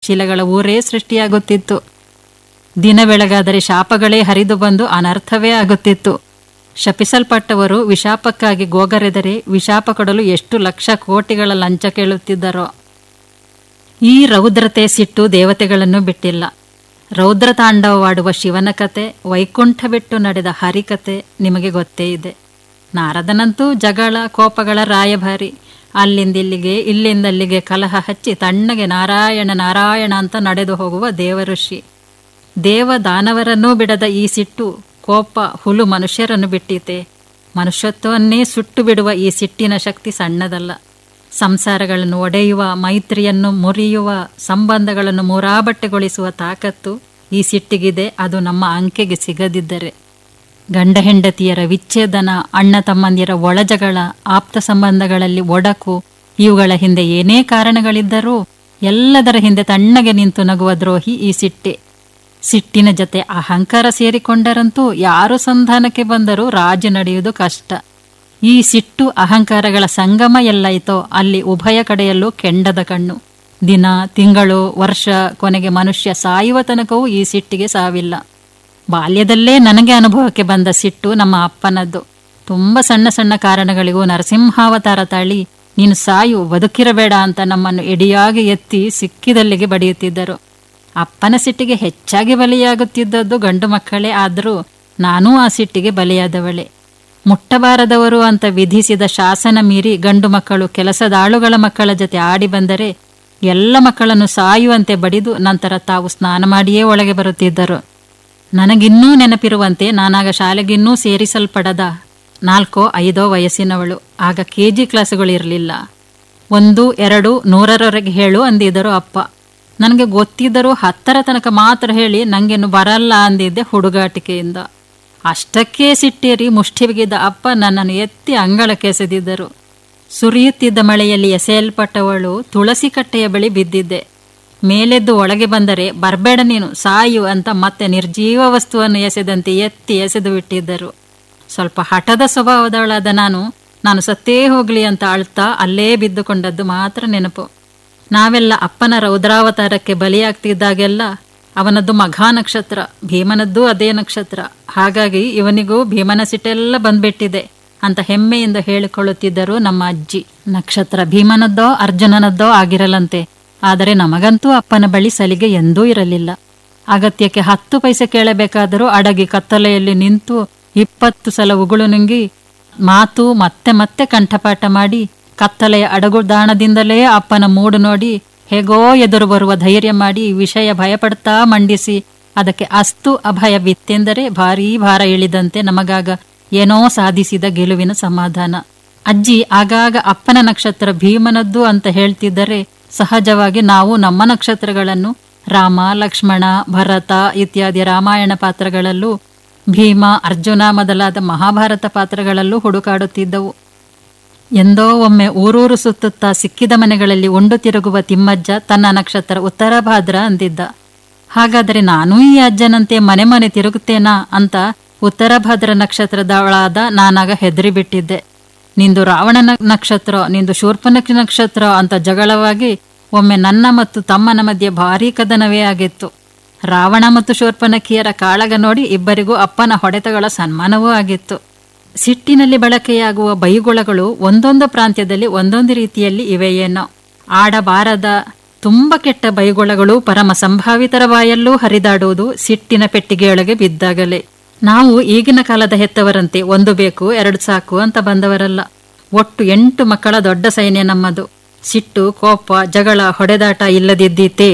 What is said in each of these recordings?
ಶಿಲೆಗಳ ಊರೇ ಸೃಷ್ಟಿಯಾಗುತ್ತಿತ್ತು ದಿನ ಬೆಳಗಾದರೆ ಶಾಪಗಳೇ ಹರಿದು ಬಂದು ಅನರ್ಥವೇ ಆಗುತ್ತಿತ್ತು ಶಪಿಸಲ್ಪಟ್ಟವರು ವಿಶಾಪಕ್ಕಾಗಿ ಗೋಗರೆದರೆ ವಿಶಾಪ ಕೊಡಲು ಎಷ್ಟು ಲಕ್ಷ ಕೋಟಿಗಳ ಲಂಚ ಕೇಳುತ್ತಿದ್ದರೋ ಈ ರೌದ್ರತೆ ಸಿಟ್ಟು ದೇವತೆಗಳನ್ನು ಬಿಟ್ಟಿಲ್ಲ ರೌದ್ರ ತಾಂಡವವಾಡುವ ಶಿವನ ಕತೆ ವೈಕುಂಠ ಬಿಟ್ಟು ನಡೆದ ಹರಿಕತೆ ನಿಮಗೆ ಗೊತ್ತೇ ಇದೆ ನಾರದನಂತೂ ಜಗಳ ಕೋಪಗಳ ರಾಯಭಾರಿ ಅಲ್ಲಿಂದಿಲ್ಲಿಗೆ ಇಲ್ಲಿಂದಲ್ಲಿಗೆ ಕಲಹ ಹಚ್ಚಿ ತಣ್ಣಗೆ ನಾರಾಯಣ ನಾರಾಯಣ ಅಂತ ನಡೆದು ಹೋಗುವ ದೇವಋಷಿ ದೇವ ದಾನವರನ್ನೂ ಬಿಡದ ಈ ಸಿಟ್ಟು ಕೋಪ ಹುಲು ಮನುಷ್ಯರನ್ನು ಬಿಟ್ಟಿತೆ ಮನುಷ್ಯತ್ವವನ್ನೇ ಸುಟ್ಟು ಬಿಡುವ ಈ ಸಿಟ್ಟಿನ ಶಕ್ತಿ ಸಣ್ಣದಲ್ಲ ಸಂಸಾರಗಳನ್ನು ಒಡೆಯುವ ಮೈತ್ರಿಯನ್ನು ಮುರಿಯುವ ಸಂಬಂಧಗಳನ್ನು ಮುರಾಬಟ್ಟೆಗೊಳಿಸುವ ತಾಕತ್ತು ಈ ಸಿಟ್ಟಿಗಿದೆ ಅದು ನಮ್ಮ ಅಂಕೆಗೆ ಸಿಗದಿದ್ದರೆ ಗಂಡ ಹೆಂಡತಿಯರ ವಿಚ್ಛೇದನ ಅಣ್ಣ ತಮ್ಮಂದಿರ ಒಳಜಗಳ ಆಪ್ತ ಸಂಬಂಧಗಳಲ್ಲಿ ಒಡಕು ಇವುಗಳ ಹಿಂದೆ ಏನೇ ಕಾರಣಗಳಿದ್ದರೂ ಎಲ್ಲದರ ಹಿಂದೆ ತಣ್ಣಗೆ ನಿಂತು ನಗುವ ದ್ರೋಹಿ ಈ ಸಿಟ್ಟೆ ಸಿಟ್ಟಿನ ಜೊತೆ ಅಹಂಕಾರ ಸೇರಿಕೊಂಡರಂತೂ ಯಾರು ಸಂಧಾನಕ್ಕೆ ಬಂದರೂ ರಾಜು ನಡೆಯುವುದು ಕಷ್ಟ ಈ ಸಿಟ್ಟು ಅಹಂಕಾರಗಳ ಸಂಗಮ ಎಲ್ಲೈತೋ ಅಲ್ಲಿ ಉಭಯ ಕಡೆಯಲ್ಲೂ ಕೆಂಡದ ಕಣ್ಣು ದಿನ ತಿಂಗಳು ವರ್ಷ ಕೊನೆಗೆ ಮನುಷ್ಯ ಸಾಯುವ ತನಕವೂ ಈ ಸಿಟ್ಟಿಗೆ ಸಾವಿಲ್ಲ ಬಾಲ್ಯದಲ್ಲೇ ನನಗೆ ಅನುಭವಕ್ಕೆ ಬಂದ ಸಿಟ್ಟು ನಮ್ಮ ಅಪ್ಪನದ್ದು ತುಂಬ ಸಣ್ಣ ಸಣ್ಣ ಕಾರಣಗಳಿಗೂ ನರಸಿಂಹಾವತಾರ ತಾಳಿ ನೀನು ಸಾಯು ಬದುಕಿರಬೇಡ ಅಂತ ನಮ್ಮನ್ನು ಎಡಿಯಾಗಿ ಎತ್ತಿ ಸಿಕ್ಕಿದಲ್ಲಿಗೆ ಬಡಿಯುತ್ತಿದ್ದರು ಅಪ್ಪನ ಸಿಟ್ಟಿಗೆ ಹೆಚ್ಚಾಗಿ ಬಲಿಯಾಗುತ್ತಿದ್ದದ್ದು ಗಂಡು ಮಕ್ಕಳೇ ಆದರೂ ನಾನೂ ಆ ಸಿಟ್ಟಿಗೆ ಬಲಿಯಾದವಳೆ ಮುಟ್ಟಬಾರದವರು ಅಂತ ವಿಧಿಸಿದ ಶಾಸನ ಮೀರಿ ಗಂಡು ಮಕ್ಕಳು ಕೆಲಸದಾಳುಗಳ ಮಕ್ಕಳ ಜೊತೆ ಆಡಿ ಬಂದರೆ ಎಲ್ಲ ಮಕ್ಕಳನ್ನು ಸಾಯುವಂತೆ ಬಡಿದು ನಂತರ ತಾವು ಸ್ನಾನ ಮಾಡಿಯೇ ಒಳಗೆ ಬರುತ್ತಿದ್ದರು ನನಗಿನ್ನೂ ನೆನಪಿರುವಂತೆ ನಾನಾಗ ಶಾಲೆಗಿನ್ನೂ ಸೇರಿಸಲ್ಪಡದ ನಾಲ್ಕೋ ಐದೋ ವಯಸ್ಸಿನವಳು ಆಗ ಕೆ ಜಿ ಕ್ಲಾಸುಗಳಿರಲಿಲ್ಲ ಒಂದು ಎರಡು ನೂರರವರೆಗೆ ಹೇಳು ಅಂದಿದ್ದರು ಅಪ್ಪ ನನಗೆ ಗೊತ್ತಿದ್ದರೂ ಹತ್ತರ ತನಕ ಮಾತ್ರ ಹೇಳಿ ನಂಗೇನು ಬರಲ್ಲ ಅಂದಿದ್ದೆ ಹುಡುಗಾಟಿಕೆಯಿಂದ ಅಷ್ಟಕ್ಕೇ ಸಿಟ್ಟೇರಿ ಮುಷ್ಟಿ ಬಿಗಿದ ಅಪ್ಪ ನನ್ನನ್ನು ಎತ್ತಿ ಅಂಗಳಕ್ಕೆ ಎಸೆದಿದ್ದರು ಸುರಿಯುತ್ತಿದ್ದ ಮಳೆಯಲ್ಲಿ ಎಸೆಯಲ್ಪಟ್ಟವಳು ತುಳಸಿ ಕಟ್ಟೆಯ ಬಳಿ ಬಿದ್ದಿದ್ದೆ ಮೇಲೆದ್ದು ಒಳಗೆ ಬಂದರೆ ಬರಬೇಡ ನೀನು ಸಾಯು ಅಂತ ಮತ್ತೆ ನಿರ್ಜೀವ ವಸ್ತುವನ್ನು ಎಸೆದಂತೆ ಎತ್ತಿ ಎಸೆದು ಬಿಟ್ಟಿದ್ದರು ಸ್ವಲ್ಪ ಹಠದ ಸ್ವಭಾವದವಳಾದ ನಾನು ನಾನು ಸತ್ತೇ ಹೋಗ್ಲಿ ಅಂತ ಅಳ್ತಾ ಅಲ್ಲೇ ಬಿದ್ದುಕೊಂಡದ್ದು ಮಾತ್ರ ನೆನಪು ನಾವೆಲ್ಲ ಅಪ್ಪನ ರೌದ್ರಾವತಾರಕ್ಕೆ ಬಲಿಯಾಗ್ತಿದ್ದಾಗೆಲ್ಲ ಅವನದ್ದು ಮಘಾ ನಕ್ಷತ್ರ ಭೀಮನದ್ದು ಅದೇ ನಕ್ಷತ್ರ ಹಾಗಾಗಿ ಇವನಿಗೂ ಭೀಮನ ಸಿಟ್ಟೆಲ್ಲ ಬಂದ್ಬಿಟ್ಟಿದೆ ಅಂತ ಹೆಮ್ಮೆಯಿಂದ ಹೇಳಿಕೊಳ್ಳುತ್ತಿದ್ದರು ನಮ್ಮ ಅಜ್ಜಿ ನಕ್ಷತ್ರ ಭೀಮನದ್ದೋ ಅರ್ಜುನನದ್ದೋ ಆಗಿರಲಂತೆ ಆದರೆ ನಮಗಂತೂ ಅಪ್ಪನ ಬಳಿ ಸಲಿಗೆ ಎಂದೂ ಇರಲಿಲ್ಲ ಅಗತ್ಯಕ್ಕೆ ಹತ್ತು ಪೈಸೆ ಕೇಳಬೇಕಾದರೂ ಅಡಗಿ ಕತ್ತಲೆಯಲ್ಲಿ ನಿಂತು ಇಪ್ಪತ್ತು ಸಲ ಉಗುಳು ನುಂಗಿ ಮಾತು ಮತ್ತೆ ಮತ್ತೆ ಕಂಠಪಾಠ ಮಾಡಿ ಕತ್ತಲೆಯ ಅಡಗುದಾಣದಿಂದಲೇ ಅಪ್ಪನ ಮೂಡು ನೋಡಿ ಹೇಗೋ ಎದುರು ಬರುವ ಧೈರ್ಯ ಮಾಡಿ ವಿಷಯ ಭಯಪಡ್ತಾ ಮಂಡಿಸಿ ಅದಕ್ಕೆ ಅಸ್ತು ಅಭಯ ಬಿತ್ತೆಂದರೆ ಭಾರೀ ಭಾರ ಇಳಿದಂತೆ ನಮಗಾಗ ಏನೋ ಸಾಧಿಸಿದ ಗೆಲುವಿನ ಸಮಾಧಾನ ಅಜ್ಜಿ ಆಗಾಗ ಅಪ್ಪನ ನಕ್ಷತ್ರ ಭೀಮನದ್ದು ಅಂತ ಹೇಳ್ತಿದ್ದರೆ ಸಹಜವಾಗಿ ನಾವು ನಮ್ಮ ನಕ್ಷತ್ರಗಳನ್ನು ರಾಮ ಲಕ್ಷ್ಮಣ ಭರತ ಇತ್ಯಾದಿ ರಾಮಾಯಣ ಪಾತ್ರಗಳಲ್ಲೂ ಭೀಮ ಅರ್ಜುನ ಮೊದಲಾದ ಮಹಾಭಾರತ ಪಾತ್ರಗಳಲ್ಲೂ ಹುಡುಕಾಡುತ್ತಿದ್ದವು ಎಂದೋ ಒಮ್ಮೆ ಊರೂರು ಸುತ್ತುತ್ತಾ ಸಿಕ್ಕಿದ ಮನೆಗಳಲ್ಲಿ ಉಂಡು ತಿರುಗುವ ತಿಮ್ಮಜ್ಜ ತನ್ನ ನಕ್ಷತ್ರ ಉತ್ತರ ಭಾದ್ರ ಅಂದಿದ್ದ ಹಾಗಾದರೆ ನಾನೂ ಈ ಅಜ್ಜನಂತೆ ಮನೆ ಮನೆ ತಿರುಗುತ್ತೇನಾ ಅಂತ ಉತ್ತರ ಭದ್ರ ನಕ್ಷತ್ರದವಳಾದ ನಾನಾಗ ಹೆದರಿ ಬಿಟ್ಟಿದ್ದೆ ನಿಂದು ರಾವಣನ ನಕ್ಷತ್ರ ನಿಂದು ಶೂರ್ಪನಖಿ ನಕ್ಷತ್ರ ಅಂತ ಜಗಳವಾಗಿ ಒಮ್ಮೆ ನನ್ನ ಮತ್ತು ತಮ್ಮನ ಮಧ್ಯೆ ಭಾರೀ ಕದನವೇ ಆಗಿತ್ತು ರಾವಣ ಮತ್ತು ಶೂರ್ಪನಖಿಯರ ಕಾಳಗ ನೋಡಿ ಇಬ್ಬರಿಗೂ ಅಪ್ಪನ ಹೊಡೆತಗಳ ಸನ್ಮಾನವೂ ಆಗಿತ್ತು ಸಿಟ್ಟಿನಲ್ಲಿ ಬಳಕೆಯಾಗುವ ಬೈಗುಳಗಳು ಒಂದೊಂದು ಪ್ರಾಂತ್ಯದಲ್ಲಿ ಒಂದೊಂದು ರೀತಿಯಲ್ಲಿ ಇವೆಯೇನೋ ಆಡಬಾರದ ತುಂಬ ಕೆಟ್ಟ ಬೈಗುಳಗಳು ಪರಮ ಸಂಭಾವಿತರ ಬಾಯಲ್ಲೂ ಹರಿದಾಡುವುದು ಸಿಟ್ಟಿನ ಪೆಟ್ಟಿಗೆಯೊಳಗೆ ಬಿದ್ದಾಗಲೇ ನಾವು ಈಗಿನ ಕಾಲದ ಹೆತ್ತವರಂತೆ ಒಂದು ಬೇಕು ಎರಡು ಸಾಕು ಅಂತ ಬಂದವರಲ್ಲ ಒಟ್ಟು ಎಂಟು ಮಕ್ಕಳ ದೊಡ್ಡ ಸೈನ್ಯ ನಮ್ಮದು ಸಿಟ್ಟು ಕೋಪ ಜಗಳ ಹೊಡೆದಾಟ ಇಲ್ಲದಿದ್ದೀತೆ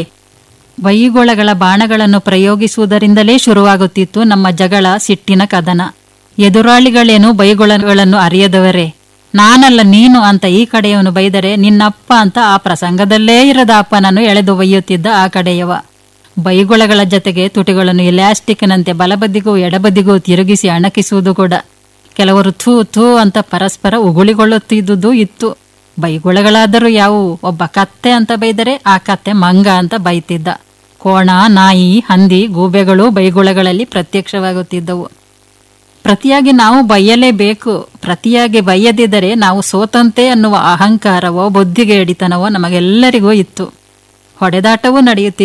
ಬೈಗುಳಗಳ ಬಾಣಗಳನ್ನು ಪ್ರಯೋಗಿಸುವುದರಿಂದಲೇ ಶುರುವಾಗುತ್ತಿತ್ತು ನಮ್ಮ ಜಗಳ ಸಿಟ್ಟಿನ ಕದನ ಎದುರಾಳಿಗಳೇನು ಬೈಗುಳಗಳನ್ನು ಅರಿಯದವರೇ ನಾನಲ್ಲ ನೀನು ಅಂತ ಈ ಕಡೆಯವನು ಬೈದರೆ ನಿನ್ನಪ್ಪ ಅಂತ ಆ ಪ್ರಸಂಗದಲ್ಲೇ ಇರದ ಅಪ್ಪನನ್ನು ಎಳೆದು ಒಯ್ಯುತ್ತಿದ್ದ ಆ ಕಡೆಯವ ಬೈಗುಳಗಳ ಜೊತೆಗೆ ತುಟಿಗಳನ್ನು ಇಲಾಸ್ಟಿಕ್ನಂತೆ ಬಲಬದಿಗೂ ಎಡಬದಿಗೂ ತಿರುಗಿಸಿ ಅಣಕಿಸುವುದು ಕೂಡ ಕೆಲವರು ಥೂ ಥೂ ಅಂತ ಪರಸ್ಪರ ಉಗುಳಿಗೊಳ್ಳುತ್ತಿದ್ದುದು ಇತ್ತು ಬೈಗುಳಗಳಾದರೂ ಯಾವುವು ಒಬ್ಬ ಕತ್ತೆ ಅಂತ ಬೈದರೆ ಆ ಕತ್ತೆ ಮಂಗ ಅಂತ ಬೈತಿದ್ದ ಕೋಣ ನಾಯಿ ಹಂದಿ ಗೂಬೆಗಳು ಬೈಗುಳಗಳಲ್ಲಿ ಪ್ರತ್ಯಕ್ಷವಾಗುತ್ತಿದ್ದವು ಪ್ರತಿಯಾಗಿ ನಾವು ಬೈಯಲೇಬೇಕು ಪ್ರತಿಯಾಗಿ ಬೈಯದಿದ್ದರೆ ನಾವು ಸೋತಂತೆ ಅನ್ನುವ ಅಹಂಕಾರವೋ ಬುದ್ಧಿಗೆ ಎಡಿತನವೋ ನಮಗೆಲ್ಲರಿಗೂ ಇತ್ತು ಹೊಡೆದಾಟವೂ ನಡೆಯುತ್ತಿತ್ತು